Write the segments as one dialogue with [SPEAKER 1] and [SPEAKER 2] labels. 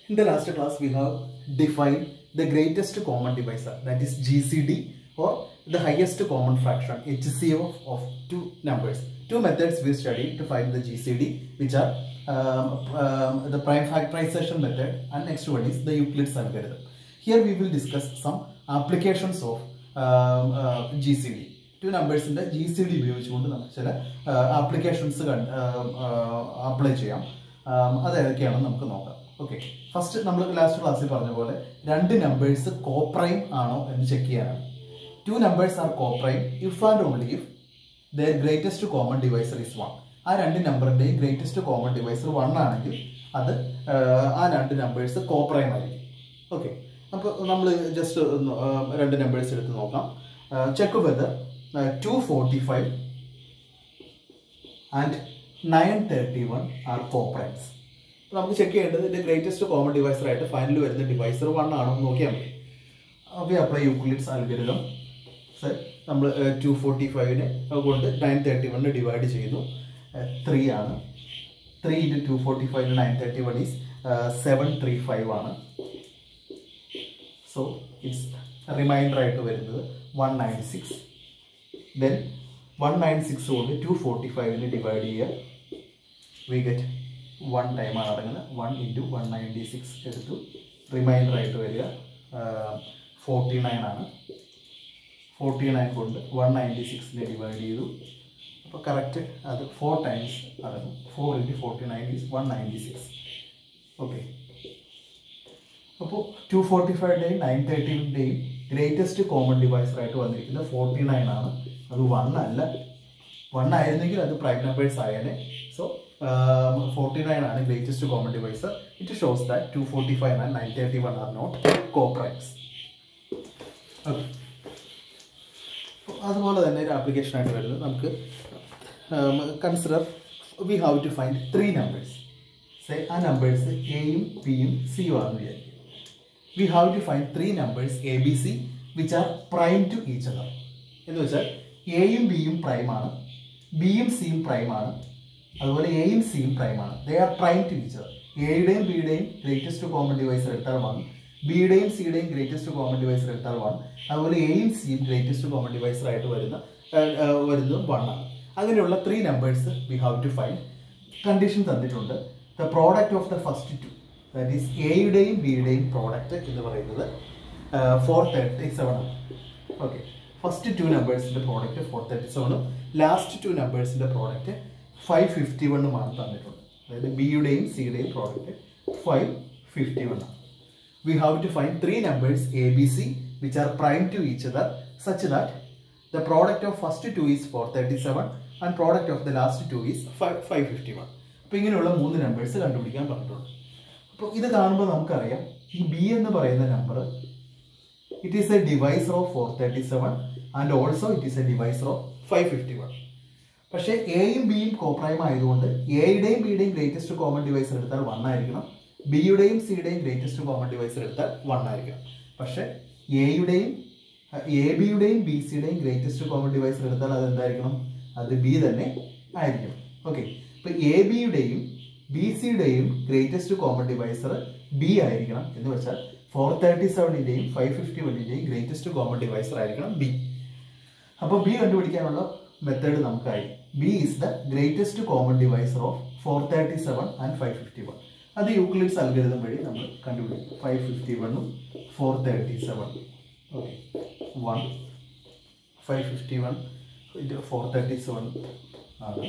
[SPEAKER 1] In the last class, we have defined the greatest common divisor, that is GCD, or the highest common fraction, HCF of two numbers. Two methods we studied to find the GCD, which are um, um, the prime factorization method, and next one is the Euclid's algorithm. Here we will discuss some applications of um, uh, GCD. Two നമ്പേഴ്സിന്റെ G C D ഉപയോഗിച്ചുകൊണ്ട് നമുക്ക് ചില applications apply ചെയ്യാം ആം, അത് ഏതൊക്കെയാണെന്ന് നമുക്ക് നോക്കാം okay first നമ്മൾ ലാസ്റ്റ് ക്ലാസ്സിൽ പറഞ്ഞ പോലെ രണ്ട് നമ്പേഴ്സ് കോപ്രൈം ആണോ എന്ന് ചെക്ക് ചെയ്യാനാണ് two numbers are coprime if and only if their greatest common divisor is one ആ രണ്ട് നമ്പറിന്റെയും ഗ്രേറ്റസ്റ്റ് കോമൺ ഡിവൈസർ വൺ ആണെങ്കിൽ അത് ആ, ആ രണ്ട് നമ്പേഴ്സ് കോപ്രൈം ആയിരിക്കും ഓക്കെ അപ്പോൾ നമ്മൾ ജസ്റ്റ് രണ്ട് നമ്പേഴ്സ് എടുത്ത് നോക്കാം check whether two forty five and nine thirty one are coprimes നമുക്ക് ചെക്ക് ചെയ്യേണ്ടത് ഇതിന്റെ ഗ്രേറ്റസ്റ്റ് കോമൺ ഡിവൈസർ ആയിട്ട് ഫൈനൽ വരുന്ന ഡിവൈസർ വൺ ആണോ എന്ന് നോക്കിയാൽ മതി അപ്പോൾ അപ്ലൈ യൂക്ലിഡ്സ് അൽഗരിതം നമ്മൾ ടു ഫോർട്ടി ഫൈവിനെ കൊണ്ട് നയൻ തേർട്ടി വണ്ണ് ഡിവൈഡ് ചെയ്യുന്നു ത്രീ ആണ് three into two forty five nine thirty one is seven three five ആണ് സോ ഇറ്റ്സ് റിമൈൻഡർ ആയിട്ട് വരുന്നത് one nine six then one nine six കൊണ്ട് two forty ഫൈവിന് divide ചെയ്യുക വി ഗെറ്റ് വൺ ടൈമാണ് അടങ്ങുന്നത് one into one ninety six എടുത്തു remainder ആയിട്ട് വരിക ഫോർട്ടി നയൻ ആണ് ഫോർട്ടി നയൻ കൊണ്ട് വൺ നയൻറ്റി സിക്സിനെ ഡിവൈഡ് ചെയ്തു അപ്പോൾ കറക്റ്റ് അത് ഫോർ ടൈംസ് അടങ്ങും four into forty nine is one ninety six okay അപ്പോൾ ടു ഫോർട്ടി ഫൈവിൻ്റെയും നയൻ തേർട്ടീൻ്റെയും ഗ്രേറ്റസ്റ്റ് കോമൺ ഡിവൈസർ ആയിട്ട് വന്നിരിക്കുന്നത് ഫോർട്ടി നയൻ ആണ് അത് വൺ അല്ല വൺ ആയിരുന്നെങ്കിൽ അത് പ്രൈം നമ്പേഴ്സ് ആയേനെ സോ ഫോർട്ടി നയൻ ആണ് greatest common divisor it shows that two forty five and nine thirty one are not coprimes okay അതുപോലെ തന്നെ ഒരു ആപ്ലിക്കേഷൻ ആയിട്ട് വരുന്നത് നമുക്ക് consider we have to find three numbers say ആ numbers എയും പിയും സിയും ആണെന്ന് വിചാരിക്കും we have to find three numbers A B C which are prime to each other എന്ന് വെച്ചാൽ എയും ബിയും പ്രൈം ആണ് ബിയും സിയും പ്രൈം ആണ് അതുപോലെ എയും സിയും പ്രൈം ആണ് they are prime to each other എയുടെയും ബിയുടെയും ഗ്രേറ്റസ്റ്റ് കോമൺ ഡിവൈസർ എടുത്താൽ വൺ ബിയുടെയും സിയുടെയും ഗ്രേറ്റസ്റ്റ് കോമൺ ഡിവൈസർ എടുത്താൽ വൺ അതുപോലെ എയും സിയും ഗ്രേറ്റസ്റ്റ് കോമൺ ഡിവൈസർ ആയിട്ട് വരുന്ന ആ, ആ, വരുന്നതും വൺ ആണ് അങ്ങനെയുള്ള three numbers we have to find condition തന്നിട്ടുണ്ട് the product of the first two that is എയുടെയും ബിയുടെയും പ്രോഡക്റ്റ് എന്ന് പറയുന്നത് ഫോർ തേർട്ടി സെവൻ ആണ് ഓക്കെ ഫസ്റ്റ് ടു നമ്പേഴ്സിന്റെ പ്രോഡക്റ്റ് ഫോർ തേർട്ടി സെവനും ലാസ്റ്റ് ടു നമ്പേഴ്സിന്റെ പ്രോഡക്റ്റ് ഫൈവ് ഫിഫ്റ്റി വണ്ണുമാണ് തന്നിട്ടുള്ളത് അതായത് ബിയുടെയും സിയുടെയും പ്രോഡക്റ്റ് ഫൈവ് ഫിഫ്റ്റി വൺ ആണ് we have to find three numbers a b c which are prime to each other such that the product of first two is 437 and product of the last two is 5 551 അപ്പോൾ ഇങ്ങനെയുള്ള മൂന്ന് numbers കണ്ടുപിടിക്കാൻ പറഞ്ഞിട്ടുണ്ട് അപ്പോൾ ഇത് കാണുമ്പോൾ നമുക്കറിയാം ഈ ബി എന്ന് പറയുന്ന number it is a divisor of four thirty seven and also it is a divisor of five fifty one പക്ഷേ എയും ബിയും കോപ്രൈം ആയതുകൊണ്ട് എയുടെയും ബിയുടെയും ഗ്രേറ്റസ്റ്റ് കോമൺ ഡിവൈസർ എടുത്താൽ വൺ ആയിരിക്കണം ബിയുടെയും സിയുടെയും ഗ്രേറ്റസ്റ്റ് കോമൺ ഡിവൈസർ എടുത്താൽ വൺ ആയിരിക്കണം പക്ഷേ എയുടെയും എ ബിയുടെയും ബി സിയുടെയും ഗ്രേറ്റസ്റ്റ് കോമൺ ഡിവൈസർ എടുത്താൽ അത് എന്തായിരിക്കണം അത് ബി തന്നെ ആയിരിക്കണം ഓക്കെ ഇപ്പൊ എ ബിയുടെയും ബി സിയുടെയും ഗ്രേറ്റസ്റ്റ് കോമൺ ഡിവൈസർ ബി ആയിരിക്കണം എന്ന് വെച്ചാൽ ഫോർ തേർട്ടി സെവനിന്റെയും ഫൈവ് ഫിഫ്റ്റി വണ്ണിന്റെയും ഗ്രേറ്റസ്റ്റ് കോമൺ ഡിവൈസർ ആയിരിക്കണം ബി അപ്പോൾ ബി കണ്ടുപിടിക്കാനുള്ള മെത്തേഡ് നമുക്കായി B is the greatest common divisor of four thirty seven and five fifty one അത് യൂക്ലിഡ്സ് അൽഗരിതം വഴി നമ്മൾ കണ്ടുപിടിക്കും ഫൈവ് ഫിഫ്റ്റി വണ്ണും four thirty seven okay one five fifty one ഇത് ഫോർ തേർട്ടി സെവൻ ആണ്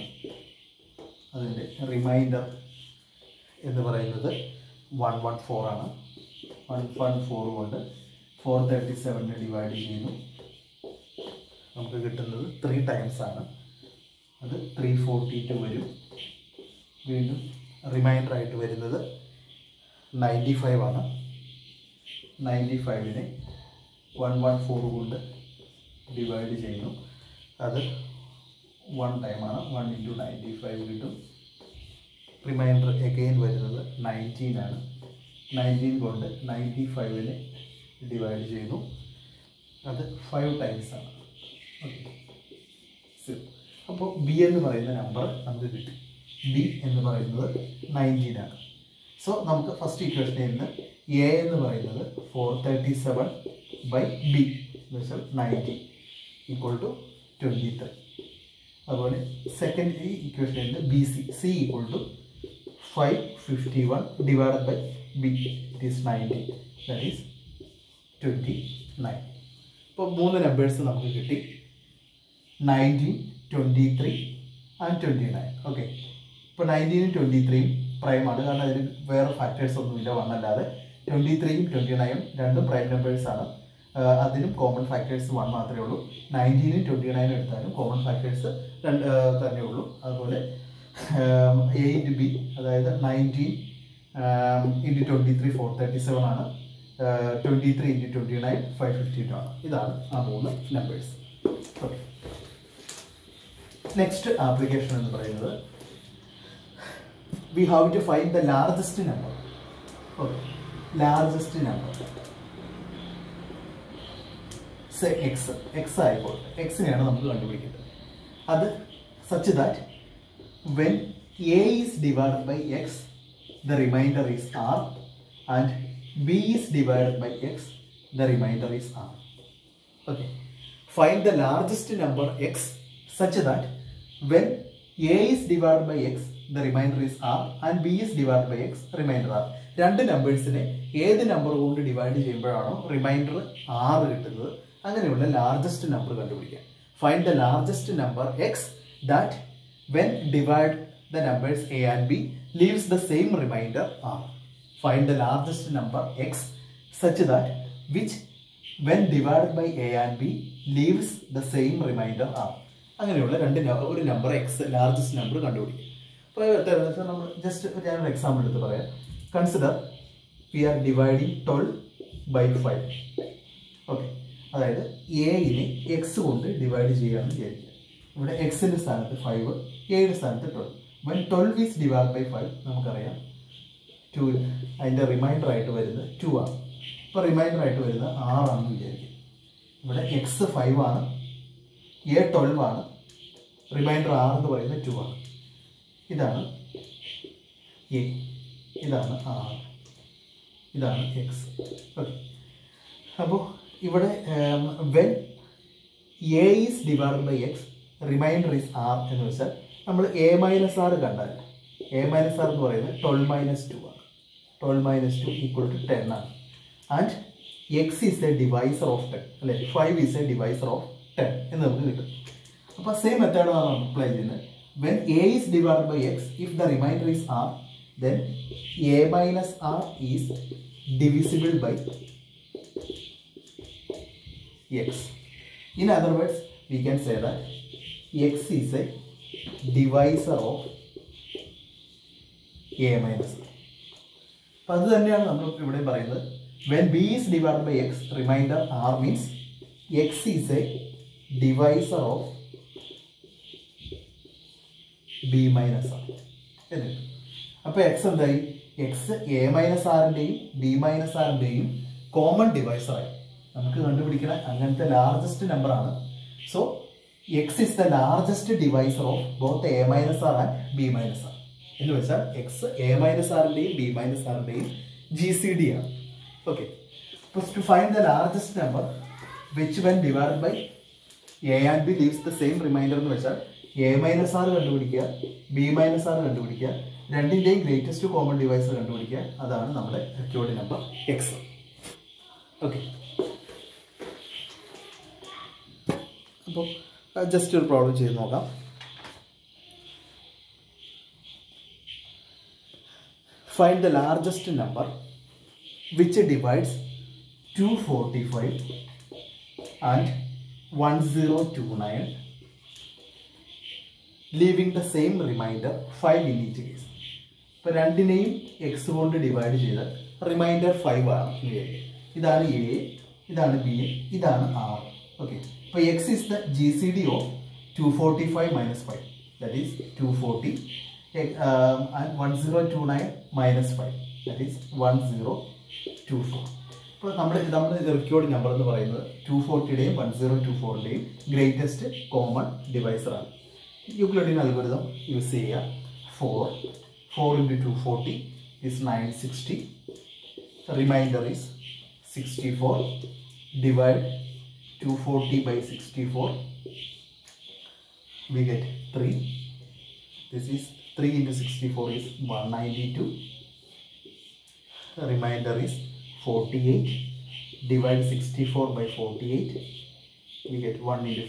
[SPEAKER 1] അതിൻ്റെ റിമൈൻഡർ എന്ന് പറയുന്നത് വൺ വൺ ഫോർ ആണ് വൺ വൺ ഫോർ കൊണ്ട് ഫോർ തേർട്ടി സെവനെ ഡിവൈഡ് ചെയ്യുന്നു നമുക്ക് കിട്ടുന്നത് ത്രീ ടൈംസ് ആണ് അത് ത്രീ ഫോർട്ടി ടു വരും വീണ്ടും റിമൈൻഡർ ആയിട്ട് വരുന്നത് നയൻറ്റി ഫൈവ് ആണ് നയൻറ്റി ഫൈവിനെ വൺ വൺ ഫോർ കൊണ്ട് ഡിവൈഡ് ചെയ്യുന്നു അത് വൺ ടൈമാണ് വൺ ഇൻറ്റു നയൻറ്റി ഫൈവ് കിട്ടും റിമൈൻഡർ എഗെയിൻ വരുന്നത് നയൻറ്റീൻ ആണ് നയൻറ്റീൻ കൊണ്ട് നയൻറ്റി ഫൈവിനെ ഡിവൈഡ് ചെയ്യുന്നു അത് ഫൈവ് ടൈംസ് ആണ് ഓക്കെ അപ്പോൾ ബി എന്ന് പറയുന്ന നമ്പർ നമുക്ക് കിട്ടി ബി എന്ന് പറയുന്നത് നയൻറ്റീൻ ആണ് സോ നമുക്ക് ഫസ്റ്റ് ഇക്വേഷനിൽ നിന്ന് എ എന്ന് പറയുന്നത് four thirty seven by B എന്ന് വെച്ചാൽ ninety equal to twenty three അതുപോലെ സെക്കൻഡ് ഈ ഇക്വേഷനിൽ നിന്ന് B C C equal to five fifty one divided by B it is ninety that is twenty nine ഇപ്പോൾ മൂന്ന് നമ്പേഴ്സ് നമുക്ക് കിട്ടി nineteen twenty three and twenty nine okay ഇപ്പോൾ നയൻറ്റീനും ട്വൻറ്റി ത്രീയും പ്രൈമാണ് കാരണം അതിൽ വേറെ ഫാക്ടേഴ്സ് ഒന്നുമില്ല വണ്ണല്ലാതെ ട്വൻറ്റി ത്രീയും ട്വൻറ്റി നയനും രണ്ടും പ്രൈം നമ്പേഴ്സാണ് അതിനും കോമൺ ഫാക്ടേഴ്സ് വൺ മാത്രമേ ഉള്ളൂ നയൻറ്റീനും ട്വൻറ്റി നയനും എടുത്താലും കോമൺ ഫാക്ടേഴ്സ് രണ്ട് തന്നെ ഉള്ളൂ അതുപോലെ എ ഇൻറ്റു ബി അതായത് nineteen into twenty three four thirty seven ആണ് twenty three into twenty nine five fifty two ആണ് ഇതാണ് ആ മൂന്ന് നമ്പേഴ്സ് ഓക്കെ നെക്സ്റ്റ് ആപ്ലിക്കേഷൻ എന്ന് പറയുന്നത് we have to find the largest number okay largest number X X ആയിക്കോട്ടെ എക്സിനെയാണ് നമുക്ക് കണ്ടുപിടിക്കുന്നത് അത് such that when A is divided by X the remainder is R and B is divided by X the remainder is R okay find the largest number x such that when a is divided by x the remainder is r and b is divided by x remainder r രണ്ട് നമ്പേഴ്സിനെ ഏത് നമ്പർ കൊണ്ട് divide ചെയ്യുമ്പോഴാണോ reminder ആറ് കിട്ടുന്നത് അങ്ങനെയുള്ള largest number കണ്ടുപിടിക്കാം find the largest number X that when divide the numbers A and B leaves the same remainder R find the largest number X such that which when divide by A and B leaves the same remainder R അങ്ങനെയുള്ള രണ്ട് ന- ഒരു number X largest number കണ്ടുപിടിക്കും അപ്പോൾ നമ്മൾ just ഞാനൊരു example എടുത്ത് പറയാം consider we are dividing twelve by five okay അതായത് എയിനെ എക്സ് കൊണ്ട് ഡിവൈഡ് ചെയ്യുകയാണെന്ന് വിചാരിക്കുക ഇവിടെ എക്സിൻ്റെ സ്ഥാനത്ത് ഫൈവ് എയുടെ സ്ഥാനത്ത് twelve when twelve is divide by five നമുക്കറിയാം ടു അതിൻ്റെ റിമൈൻഡർ ആയിട്ട് വരുന്നത് ടു ആണ് ഇപ്പോൾ റിമൈൻഡർ ആയിട്ട് വരുന്നത് ആറാണെന്ന് വിചാരിക്കും ഇവിടെ എക്സ് ഫൈവ് ആണ് എ ട്വൽവ് ആണ് റിമൈൻഡർ ആറ് എന്ന് പറയുന്നത് ടു ആണ് ഇതാണ് എ ഇതാണ് ആറ് ഇതാണ് എക്സ് ഓക്കെ അപ്പോൾ ഇവിടെ when A is divide by X remainder is R എന്ന് വെച്ചാൽ നമ്മൾ എ മൈനസ് ആർ കണ്ടാൽ എ മൈനസ് ആർ എന്ന് പറയുന്നത് ട്വൽവ് മൈനസ് ടു ആണ് twelve minus two equal to ten ആണ് and X is a divisor of ten അല്ലെ five is a divisor of ten എന്ന് നമുക്ക് കിട്ടും അപ്പോൾ സെയിം മെത്തേഡാണ് നമ്മൾ അപ്ലൈ ചെയ്യുന്നത് when A is divide by X if the remainder is R then A minus R is divisible by x. In other words, we can say that x is a divisor of a minus r. അപ്പം അത് തന്നെയാണ് നമ്മൾ ഇവിടെ പറയുന്നത് when B is divide by X remainder R means X is a divisor of B minus R എന്നിട്ട് അപ്പോൾ X എന്തായി X A minus ആറിൻ്റെയും ബി മൈനസ് ആറിൻ്റെയും കോമൺ ഡിവൈസറായി നമുക്ക് കണ്ടുപിടിക്കണ അങ്ങനത്തെ ലാർജസ്റ്റ് നമ്പറാണ് so X is the largest divisor of both A minus R and B minus R എന്ന് വെച്ചാൽ എക്സ് എ മൈനസ് ആറിൻ്റെയും ബി മൈനസ് ആറിൻ്റെയും ജി സി ഡി ആണ് okay to find the largest number which when divide by A and B leaves the same remainder എന്ന് വെച്ചാൽ A minus R കണ്ടുപിടിക്കുക B minus R കണ്ടുപിടിക്കുക രണ്ടിൻ്റെയും greatest common divisor കണ്ടുപിടിക്കുക അതാണ് നമ്മുടെ റെക്കോർഡ് നമ്പർ എക്സ് ഓക്കെ അപ്പോൾ ജസ്റ്റ് ഒരു പ്രോബ്ലം ചെയ്ത് നോക്കാം find the largest number which divides two forty five and one zero two nine leaving the same remainder five in each case ഇപ്പോൾ രണ്ടിനെയും X കൊണ്ട് ഡിവൈഡ് ചെയ്ത് റിമൈൻഡർ ഫൈവ് ആണ് എന്ന് വിചാരിക്കുക. ഇതാണ് എ ഇതാണ് ബി ഇതാണ് ആർ ഓക്കെ അപ്പോൾ X is the G C D of two forty five minus five that is two forty one zero two nine minus five that is one zero two four ഇപ്പോൾ നമ്മൾ നമ്മൾ required number എന്ന് പറയുന്നത് two ഫോർട്ടിയുടെയും one zero two ഫോറിൻ്റെയും greatest common ഡിവൈസറാണ് യൂക്ലിഡിൻ algorithm use ചെയ്യുക four four into two forty is 960 remainder is 64 divide 240 by 64 we get 3 this is 3 into 64 is 192 remainder is 48 divide 64 by 48 we get 1 into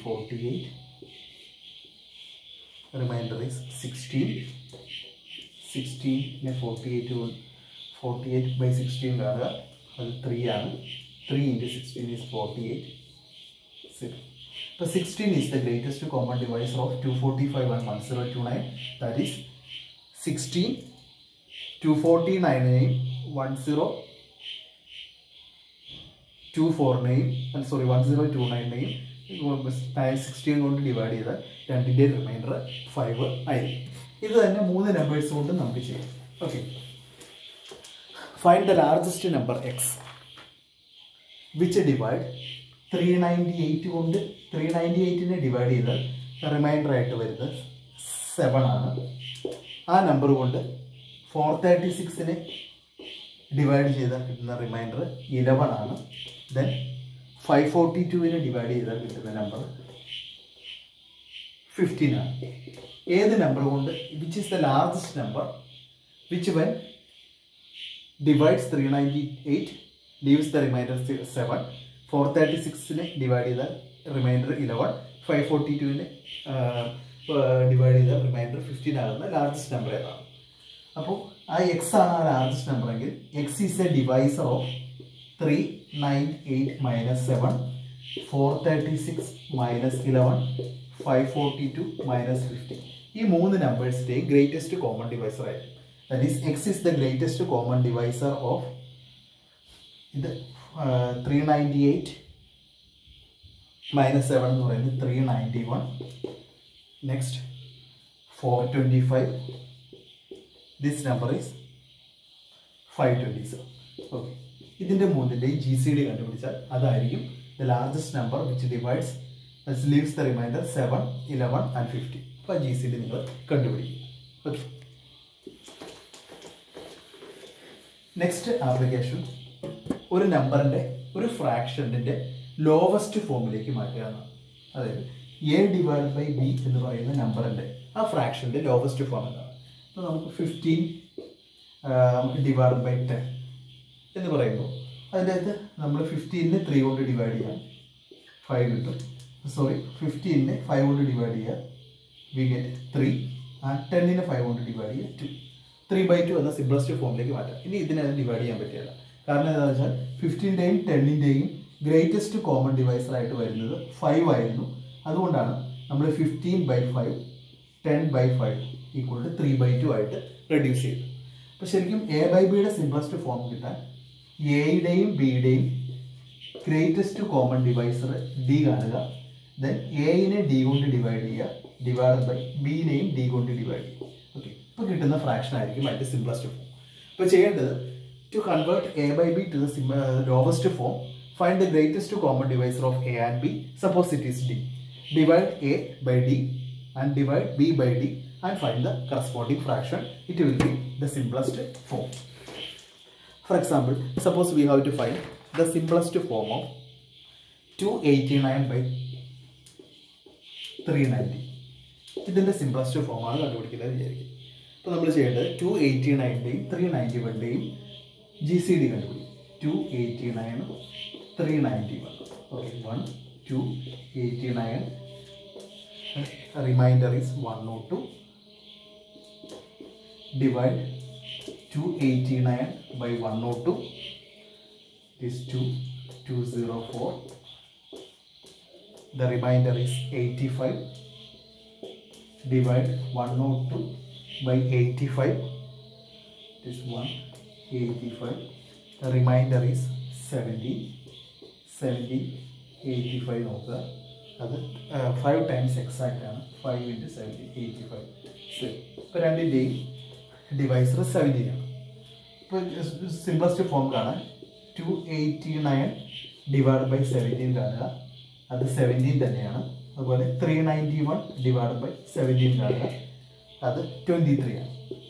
[SPEAKER 1] 48 remainder is 16 16 48 48 by 16 കാണുക അത് 3 ആണ് 3 into 16 is 48 Zero. So 16 is the greatest common divisor of 245 and 1029 that is 16 249 നെയും 10 two ഫോറിനെയും sorry one zero two നയനെയും sixteen കൊണ്ട് divide ചെയ്താൽ രണ്ടിൻ്റെ reminder five ആയിരിക്കും ഇത് തന്നെ മൂന്ന് നമ്പേഴ്സ് കൊണ്ട് നമുക്ക് ചെയ്യാം okay find the largest number X which divide three ninety eight കൊണ്ട് ത്രീ നയൻറ്റി എയ്റ്റിനെ ഡിവൈഡ് ചെയ്താൽ റിമൈൻഡർ ആയിട്ട് വരുന്നത് സെവൻ ആണ് ആ നമ്പർ കൊണ്ട് ഫോർ തേർട്ടി സിക്സിനെ ഡിവൈഡ് ചെയ്താൽ കിട്ടുന്ന റിമൈൻഡർ ഇലവൻ ആണ് ദെൻ ഫൈവ് ഫോർട്ടി ടുവിനെ ഡിവൈഡ് ചെയ്താൽ കിട്ടുന്ന നമ്പർ ഫിഫ്റ്റീൻ ആണ് ഏത് നമ്പർ കൊണ്ട് which is the largest number which when divides three ninety eight leaves the remainder seven four thirty സിക്സിനെ ഡിവൈഡ് ചെയ്താൽ റിമൈൻഡർ ഇലവൻ ഫൈവ് ഫോർട്ടി ടുവിനെ ഡിവൈഡ് ചെയ്താൽ റിമൈൻഡർ ഫിഫ്റ്റീൻ ആകുന്ന ലാർജസ്റ്റ് നമ്പർ ഏതാണ് അപ്പോൾ ആ എക്സ് ആണ് ആ ലാർജസ്റ്റ് നമ്പർ എങ്കിൽ X is a divisor of three nine eight minus seven four thirty six minus eleven five forty two minus fifty ഈ മൂന്ന് നമ്പേഴ്സിൻ്റെയും ഗ്രേറ്റസ്റ്റ് കോമൺ ഡിവൈസർ ആയിരിക്കും that is X is the greatest common divisor of ഇത് three ninety eight minus seven എന്ന് പറയുന്നത് three ninety one next four twenty five this number is five twenty seven okay ഇതിൻ്റെ മൂന്നിൻ്റെയും G C D കണ്ടുപിടിച്ചാൽ അതായിരിക്കും the largest number which divides leaves the remainder seven eleven and fifty അപ്പോൾ G C D നിങ്ങൾ കണ്ടുപിടിക്കുക okay next application ഒരു നമ്പറിൻ്റെ ഒരു ഫ്രാക്ഷൻ്റെ ലോവസ്റ്റ് ഫോമിലേക്ക് മാറ്റുക എന്നാണ് അതായത് എ ഡിവൈഡ് ബൈ ബി എന്ന് പറയുന്ന നമ്പറിൻ്റെ ആ ഫ്രാക്ഷൻ്റെ ലോവസ്റ്റ് ഫോം എന്താണ് അപ്പോൾ നമുക്ക് ഫിഫ്റ്റീൻ ഡിവൈഡ് ബൈ ടെൻ എന്ന് പറയുമ്പോൾ അതിൻ്റെ അകത്ത് നമ്മൾ ഫിഫ്റ്റീനിനെ ത്രീ കൊണ്ട് ഡിവൈഡ് ചെയ്യാം ഫൈവ് കിട്ടും സോറി ഫിഫ്റ്റീനിനെ ഫൈവ് കൊണ്ട് ഡിവൈഡ് ചെയ്യുക വി ഗെറ്റ് ത്രീ ആ ടെന്നിനെ ഫൈവ് കൊണ്ട് ഡിവൈഡ് ചെയ്യുക ടു ത്രീ ബൈ ടു എന്ന സിംപ്ലസ്റ്റ് ഫോമിലേക്ക് മാറ്റാം ഇനി ഇതിനെ ഡിവൈഡ് ചെയ്യാൻ പറ്റില്ല കാരണം എന്താണെന്ന് വെച്ചാൽ ഫിഫ്റ്റീൻ്റെയും ടെന്നിൻ്റെയും ഗ്രേറ്റസ്റ്റ് കോമൺ ഡിവൈസർ ആയിട്ട് വരുന്നത് ഫൈവ് ആയിരുന്നു അതുകൊണ്ടാണ് നമ്മൾ fifteen by five ten by five equal to three by two ആയിട്ട് റെഡ്യൂസ് ചെയ്തു അപ്പോൾ ശരിക്കും എ ബൈ ബിയുടെ സിംപ്ലസ്റ്റ് ഫോം കിട്ടാൻ എയുടെയും ബിയുടെയും ഗ്രേറ്റസ്റ്റ് കോമൺ ഡിവൈസർ ഡി കാണുക ദെൻ എയിനെ ഡി കൊണ്ട് ഡിവൈഡ് ചെയ്യുക ഡിവൈഡ് ബൈ ബിനെയും ഡി കൊണ്ട് ഡിവൈഡ് ചെയ്യുക ഓക്കെ ഇപ്പോൾ കിട്ടുന്ന ഫ്രാക്ഷൻ ആയിരിക്കും അതിൻ്റെ സിംപ്ലസ്റ്റ് ഫോം ഇപ്പോൾ ചെയ്യേണ്ടത് to convert A by B to the lowest form find the greatest common divisor of A and B suppose it is D divide A by D and divide B by D and find the corresponding fraction it will be the simplest form for example suppose we have to find the simplest form of 289 by 390 ഇതിൻ്റെ simplest ഫോമാണ് കണ്ടുപിടിക്കുന്നത് വിചാരിക്കും അപ്പോൾ നമ്മൾ ചെയ്യേണ്ടത് two eighty നയൻ്റെയും three ninety വണ്ണിൻ്റെയും G C D കണ്ടുപിടിക്കും ടു എയ്റ്റി നയനും three ninety one okay one two eighty nine remainder is one naught two divide 289 by 102 is 2 204 the remainder is 85 divide 102 by 85 is 185 the remainder is 70 70 85 നോക്കുക അത് five times exact ആണ് five into seventy eighty five ശരി ഇപ്പോൾ രണ്ടിൻ്റെയും divisor seventeen ആണ് ഇപ്പോൾ simplest form കാണാൻ two eighty nine divide by seventeen കാണുക അത് സെവൻറ്റീൻ തന്നെയാണ് അതുപോലെ three ninety one divide by seventeen കാണുക അത് ട്വൻറ്റി ത്രീ ആണ്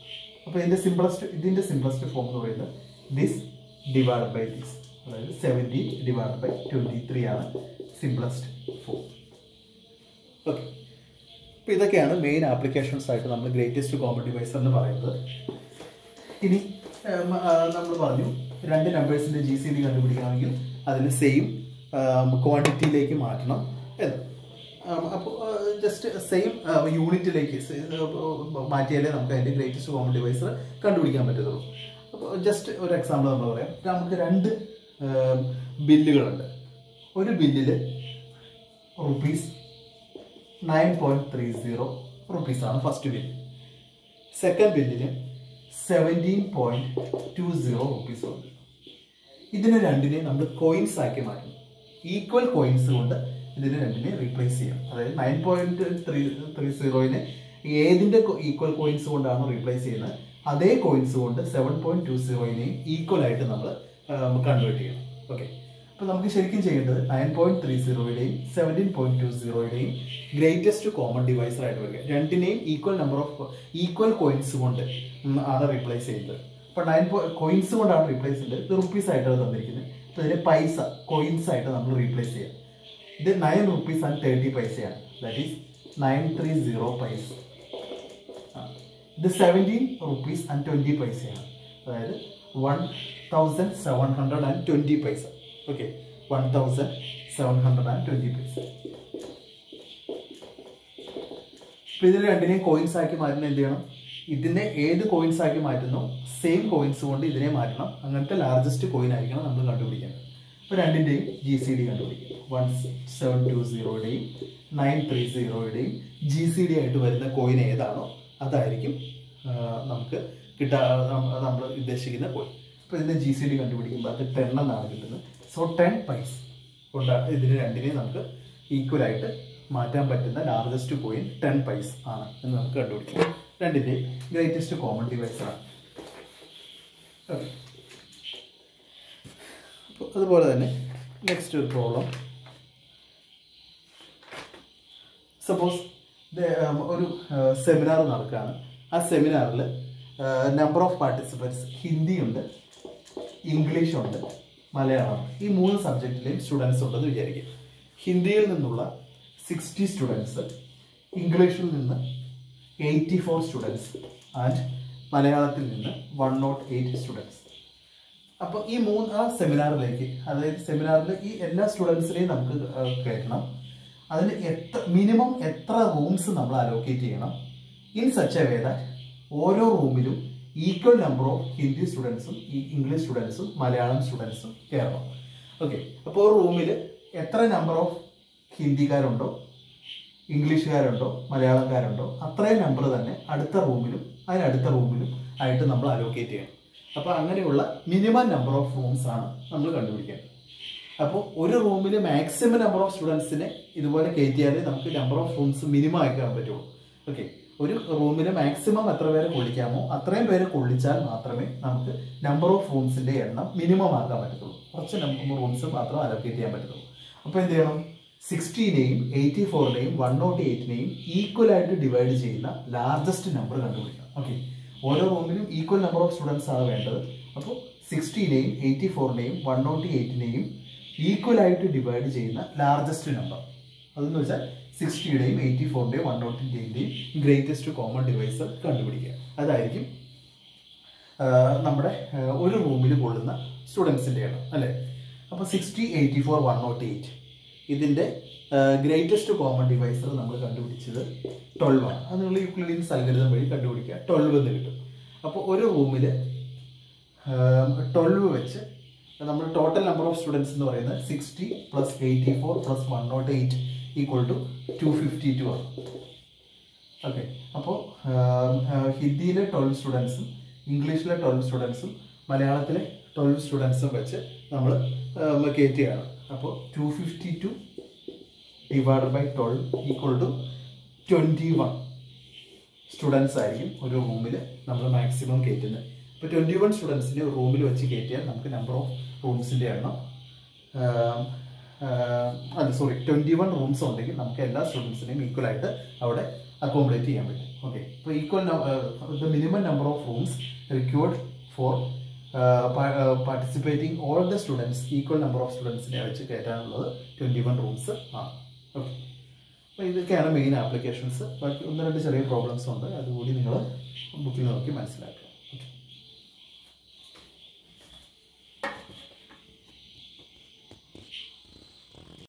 [SPEAKER 1] അപ്പോൾ ഇതിൻ്റെ സിംപ്ലസ്റ്റ് ഇതിൻ്റെ സിംപ്ലസ്റ്റ് ഫോം എന്ന് പറയുന്നത് ദിസ് ഡിവൈഡ് ബൈ ദിസ് അതായത് seventy divide by twenty three ആണ് സിംപ്ലസ്റ്റ് ഫോം ഓക്കെ അപ്പോൾ ഇതൊക്കെയാണ് മെയിൻ ആപ്ലിക്കേഷൻസ് ആയിട്ട് നമ്മൾ ഗ്രേറ്റസ്റ്റ് കോമൺ ഡിവൈസർ എന്ന് പറയുന്നത് ഇനി നമ്മൾ പറഞ്ഞു രണ്ട് നമ്പേഴ്സിൻ്റെ ജി സി ഡി കണ്ടുപിടിക്കണമെങ്കിൽ അതിന് സെയിം ക്വാണ്ടിറ്റിയിലേക്ക് മാറ്റണം എന്ന് അപ്പോൾ ജസ്റ്റ് സെയിം യൂണിറ്റിലേക്ക് മാറ്റിയാലേ നമുക്ക് അതിൻ്റെ ഗ്രേറ്റസ്റ്റ് കോമൺ ഡിവൈസർ കണ്ടുപിടിക്കാൻ പറ്റത്തുള്ളൂ അപ്പോൾ ജസ്റ്റ് ഒരു എക്സാമ്പിൾ നമ്മൾ പറയാം നമുക്ക് രണ്ട് ബില്ലുകളുണ്ട് ഒരു ബില്ലിൽ rupees nine point three zero റുപ്പീസാണ് ഫസ്റ്റ് ബില്ല് സെക്കൻഡ് ബില്ലിന് seventeen point two zero rupees ഉണ്ട് ഇതിനെ രണ്ടിനെ നമ്മൾ കോയിൻസ് ആക്കി മാറ്റും ഈക്വൽ കോയിൻസ് കൊണ്ട് ഇതിനെ രണ്ടിനെ റീപ്ലേസ് ചെയ്യാം അതായത് നയൻ പോയിന്റ് ത്രീ ത്രീ സീറോയിനെ ഏതിൻ്റെ ഈക്വൽ കോയിൻസ് കൊണ്ടാണ് റീപ്ലേസ് ചെയ്യുന്നത് അതേ കോയിൻസ് കൊണ്ട് സെവൻ പോയിന്റ് ടു സീറോയിനെയും ഈക്വൽ ആയിട്ട് നമ്മൾ കൺവേർട്ട് ചെയ്യണം ഓക്കെ അപ്പോൾ നമുക്ക് ശരിക്കും ചെയ്യേണ്ടത് നയൻ പോയിന്റ് ത്രീ സീറോയുടെയും സെവൻറ്റീൻ പോയിന്റ് ടു സീറോയുടെയും ഗ്രേറ്റസ്റ്റ് കോമൺ ഡിവൈസർ ആയിട്ട് വരിക രണ്ടിനെയും equal number of equal coins കൊണ്ട് ആണ് റീപ്ലേസ് ചെയ്യുന്നത് അപ്പോൾ നയൻ കോയിൻസ് കൊണ്ടാണ് റീപ്ലേസ് ചെയ്യുന്നത് ഇത് റുപ്പീസ് ആയിട്ടാണ് തന്നിരിക്കുന്നത് അപ്പോൾ ഇതിന് പൈസ കോയിൻസ് ആയിട്ട് നമ്മൾ റീപ്ലേസ് ചെയ്യാം ഇത് നയൻ റുപ്പീസ് ആൻഡ് തേർട്ടി പൈസയാണ് that is nine three zero paisa ഇത് സെവൻറ്റീൻ റുപ്പീസ് ആൻഡ് ട്വൻറ്റി പൈസയാണ് അതായത് one thousand seven hundred and twenty paisa okay one thousand seven hundred and twenty paisa ഇപ്പൊ ഇതിൽ രണ്ടിനെയും കോയിൻസ് ആക്കി മാറ്റുന്ന എന്ത് ചെയ്യണം ഇതിനെ ഏത് കോയിൻസ് ആക്കി മാറ്റുന്നോ സെയിം കോയിൻസ് കൊണ്ട് ഇതിനെ മാറ്റണം അങ്ങനത്തെ ലാർജസ്റ്റ് കോയിൻ ആയിരിക്കണം നമ്മൾ കണ്ടുപിടിക്കേണ്ടത് അപ്പോൾ രണ്ടിൻ്റെയും ജി സി ഡി കണ്ടുപിടിക്കും വൺ സെവൻ ടു സീറോയുടെയും നയൻ ത്രീ സീറോയുടെയും ജി സി ഡി ആയിട്ട് വരുന്ന കോയിൻ ഏതാണോ അതായിരിക്കും ആ, നമുക്ക് കിട്ടാ നമ്മൾ ഉദ്ദേശിക്കുന്ന കോയിൻ അപ്പോൾ ഇതിൻ്റെ ജി സി ഡി കണ്ടുപിടിക്കുമ്പോൾ അത് ടെൻ എന്നാണ് കിട്ടുന്നത് സോ ടെൻ പൈസ കൊണ്ടാണ് ഇതിന് രണ്ടിനെയും നമുക്ക് ഈക്വൽ ആയിട്ട് മാറ്റാൻ പറ്റുന്ന ലാർജസ്റ്റ് കോയിൻ ടെൻ പൈസ ആണ് എന്ന് നമുക്ക് കണ്ടുപിടിക്കാം രണ്ടിൻ്റെയും ഗ്രേറ്റസ്റ്റ് കോമൺ ഡിവൈസർ ആണ് ഓക്കെ അപ്പോൾ അതുപോലെ തന്നെ നെക്സ്റ്റ് ഒരു പ്രോബ്ലം സപ്പോസ് ഒരു സെമിനാർ നടക്കുകയാണ് ആ സെമിനാറിൽ നമ്പർ ഓഫ് പാർട്ടിസിപ്പൻസ് ഹിന്ദിയുണ്ട് ഇംഗ്ലീഷുണ്ട് മലയാളം ഈ മൂന്ന് സബ്ജക്റ്റിലെയും സ്റ്റുഡൻസ് ഉണ്ടെന്ന് വിചാരിക്കും ഹിന്ദിയിൽ നിന്നുള്ള സിക്സ്റ്റി സ്റ്റുഡൻസ് ഇംഗ്ലീഷിൽ നിന്ന് എയ്റ്റി ഫോർ സ്റ്റുഡൻസ് ആൻഡ് മലയാളത്തിൽ നിന്ന് വൺ നോട്ട് എയ്റ്റ് സ്റ്റുഡൻസ് അപ്പോൾ ഈ മൂന്ന് ആ സെമിനാറിലേക്ക് അതായത് സെമിനാറിൽ ഈ എല്ലാ സ്റ്റുഡൻസിനെയും നമുക്ക് ആ, കയറ്റണം അതിന് എത്ര മിനിമം എത്ര റൂംസ് നമ്മൾ അലോക്കേറ്റ് ചെയ്യണം in such a way that ഓരോ റൂമിലും ഈക്വൽ നമ്പർ ഓഫ് ഹിന്ദി സ്റ്റുഡൻസും ഇംഗ്ലീഷ് സ്റ്റുഡൻസും മലയാളം സ്റ്റുഡൻസും കയറണം ഓക്കെ അപ്പോൾ ഒരു റൂമിൽ എത്ര നമ്പർ ഓഫ് ഹിന്ദിക്കാരുണ്ടോ ഇംഗ്ലീഷുകാരുണ്ടോ മലയാളംകാരുണ്ടോ അത്രയും നമ്പർ തന്നെ അടുത്ത റൂമിലും അതിനടുത്ത റൂമിലും ആയിട്ട് നമ്മൾ അലോക്കേറ്റ് ചെയ്യണം അപ്പോൾ അങ്ങനെയുള്ള മിനിമം നമ്പർ ഓഫ് റൂംസ് ആണ് നമ്മൾ കണ്ടുപിടിക്കേണ്ടത് അപ്പോൾ ഒരു റൂമിൽ മാക്സിമം നമ്പർ ഓഫ് സ്റ്റുഡൻസിനെ ഇതുപോലെ കയറ്റിയാലേ നമുക്ക് നമ്പർ ഓഫ് റൂംസ് മിനിമം ആക്കാൻ പറ്റുള്ളൂ ഓക്കെ ഒരു റൂമിൽ മാക്സിമം എത്ര പേരെ കൊള്ളിക്കാമോ അത്രയും പേരെ കൊള്ളിച്ചാൽ മാത്രമേ നമുക്ക് നമ്പർ ഓഫ് റൂംസിന്റെ എണ്ണം മിനിമം ആക്കാൻ പറ്റത്തുള്ളൂ കുറച്ച് നമ്പർ റൂംസ് മാത്രം അലോക്കേറ്റ് ചെയ്യാൻ പറ്റത്തുള്ളൂ അപ്പോൾ എന്ത് ചെയ്യണം സിക്സ്റ്റീനെയും എയ്റ്റി ഫോറിനെയും വൺ നോട്ട് എയ്റ്റിനെയും ഈക്വൽ ആയിട്ട് ഡിവൈഡ് ചെയ്യുന്ന ലാർജസ്റ്റ് നമ്പർ കണ്ടുപിടിക്കണം ഓക്കെ ഓരോ റൂമിലും ഈക്വൽ നമ്പർ ഓഫ് സ്റ്റുഡൻസ് ആണ് വേണ്ടത് അപ്പോൾ സിക്സ്റ്റീനെയും എയ്റ്റി ഫോറിനെയും വൺ നോട്ട് എയ്റ്റിനെയും ഈക്വൽ ആയിട്ട് ഡിവൈഡ് ചെയ്യുന്ന ലാർജസ്റ്റ് നമ്പർ അതെന്ന് വെച്ചാൽ സിക്സ്റ്റിയുടെയും എയ്റ്റി ഫോറിൻ്റെയും വൺ നോട്ട് എയ്റ്റിൻ്റെയും ഗ്രേറ്റസ്റ്റ് കോമൺ ഡിവൈസർ കണ്ടുപിടിക്കുക അതായിരിക്കും ആ, നമ്മുടെ ആ, ഒരു റൂമിൽ കൊള്ളുന്ന സ്റ്റുഡൻസിൻ്റെ എണ്ണം അല്ലേ അപ്പോൾ sixty eighty four one naught eight ഇതിൻ്റെ ഗ്രേറ്റസ്റ്റ് കോമൺ ഡിവൈസർ നമ്മൾ കണ്ടുപിടിച്ചത് ട്വൽവ് ആണ് അത് നിങ്ങൾ യുക്ലിഡിയൻസ് അൽഗരിതം വഴി കണ്ടുപിടിക്കുക ട്വൽവ് എന്ന് കിട്ടും അപ്പോൾ ഒരു റൂമിൽ ട്വൽവ് വെച്ച് നമ്മൾ ടോട്ടൽ നമ്പർ ഓഫ് സ്റ്റുഡൻസ് എന്ന് പറയുന്നത് sixty plus eighty four plus one naught eight equal to two fifty two ആണ് ഓക്കെ അപ്പോൾ ഹിന്ദിയിലെ ട്വൽവ് സ്റ്റുഡൻസും ഇംഗ്ലീഷിലെ ട്വൽവ് സ്റ്റുഡൻസും മലയാളത്തിലെ ട്വൽവ് സ്റ്റുഡൻസും വെച്ച് നമ്മൾ കയറ്റുകയാണ് അപ്പോൾ two fifty two divide by twelve equal to twenty one students ആയിരിക്കും ഒരു റൂമിൽ നമ്മൾ മാക്സിമം കയറ്റുന്നത് ഇപ്പോൾ ട്വൻറ്റി വൺ സ്റ്റുഡൻസിനെ ഒരു റൂമിൽ വെച്ച് കയറ്റിയാൽ നമുക്ക് നമ്പർ ഓഫ് റൂംസിൻ്റെ എണ്ണം ആം, ആം, അല്ല സോറി ട്വൻറ്റി വൺ റൂംസ് ഉണ്ടെങ്കിൽ നമുക്ക് എല്ലാ സ്റ്റുഡൻസിനെയും ഈക്വൽ ആയിട്ട് അവിടെ അക്കോമഡേറ്റ് ചെയ്യാൻ പറ്റും ഓക്കെ ഇപ്പോൾ equal the minimum number of rooms required for participating all the students equal number of സ്റ്റുഡൻസിനെ വെച്ച് കയറ്റാനുള്ളത് ട്വൻറ്റി വൺ റൂംസ് ആണ് ഓക്കെ അപ്പോൾ ഇതൊക്കെയാണ് മെയിൻ ആപ്ലിക്കേഷൻസ് ബാക്കി ഒന്ന് രണ്ട് ചെറിയ പ്രോബ്ലംസ് ഉണ്ട് അതുകൂടി നിങ്ങൾ ബുക്കിൽ നോക്കി മനസ്സിലാക്കുക